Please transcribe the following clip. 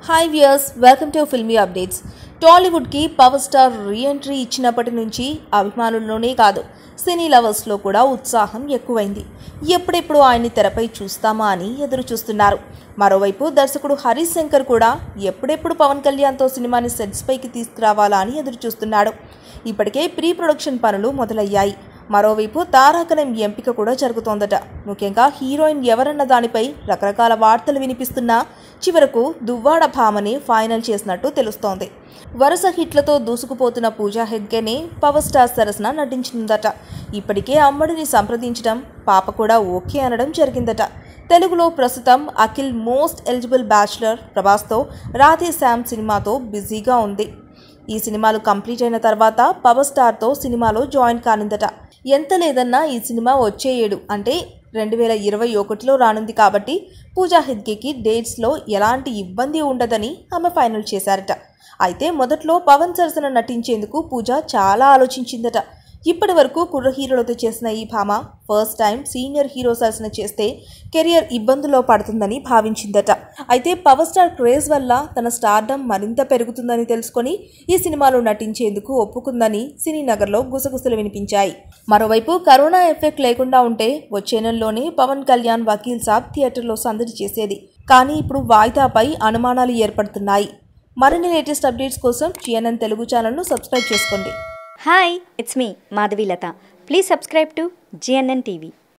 hi viewers welcome to filmy updates టాలీవుడ్కి power star reentry ఇచ్చినప్పటి నుంచి అభిమానుల్లోనే కాదు సినీ లవర్స్లో కూడా ఉత్సాహం ఎక్కువైంది ఎప్పుడెప్పుడు ఆయన్ని తెరపై చూస్తామా అని ఎదురు చూస్తున్నారు మరోవైపు దర్శకుడు హరీష్ శంకర్ కూడా ఎప్పుడెప్పుడు పవన్ కళ్యాణ్తో సినిమాని సెట్స్ పైకి తీసుకురావాలా అని ఎదురు చూస్తున్నాడు ఇప్పటికే ప్రీ ప్రొడక్షన్ పనులు మొదలయ్యాయి మరోవైపు తారాగణం ఎంపిక కూడా జరుగుతోందట ముఖ్యంగా హీరోయిన్ ఎవరన్న దానిపై రకరకాల వార్తలు వినిపిస్తున్నా చివరకు దువ్వాడ భామని ఫైనల్ చేసినట్టు తెలుస్తోంది వరుస హిట్లతో దూసుకుపోతున్న పూజా హెగ్గేనే పవర్ స్టార్ సరసన నటించిందట ఇప్పటికే అమ్మడిని సంప్రదించడం పాప కూడా ఓకే అనడం జరిగిందట తెలుగులో ప్రస్తుతం అఖిల్ మోస్ట్ ఎలిజిబుల్ బ్యాచులర్ ప్రభాస్తో రాధే శామ్ సినిమాతో బిజీగా ఉంది ఈ సినిమాలు కంప్లీట్ అయిన తర్వాత పవర్ స్టార్తో సినిమాలో జాయిన్ కానుందట ఎంత లేదన్నా ఈ సినిమా వచ్చే ఏడు అంటే రెండు వేల ఇరవై ఒకటిలో రానుంది కాబట్టి పూజా హెగ్గేకి డేట్స్లో ఎలాంటి ఇబ్బంది ఉండదని ఆమె ఫైనల్ చేశారట అయితే మొదట్లో పవన్ సరసన నటించేందుకు పూజ చాలా ఆలోచించిందట ఇప్పటి వరకు కుర్ర హీరోలతో చేసిన ఈ భామ ఫస్ట్ టైం సీనియర్ హీరో సరసన చేస్తే కెరియర్ ఇబ్బందుల్లో పడుతుందని భావించిందట అయితే పవర్ స్టార్ క్రేజ్ వల్ల తన స్టార్డమ్ మరింత పెరుగుతుందని తెలుసుకొని ఈ సినిమాలో నటించేందుకు ఒప్పుకుందని సినీ నగర్లో గుసగుసలు వినిపించాయి మరోవైపు కరోనా ఎఫెక్ట్ లేకుండా ఉంటే వచ్చే నెలలోనే పవన్ కళ్యాణ్ వకీల్ సాబ్ థియేటర్లో సందడి చేసేది కానీ ఇప్పుడు వాయిదాపై అనుమానాలు ఏర్పడుతున్నాయి మరిన్ని లేటెస్ట్ అప్డేట్స్ కోసం జిఎన్ఎన్ తెలుగు ఛానల్ను సబ్స్క్రైబ్ చేసుకోండి hi it's me Madhavi Latha please subscribe to GNN TV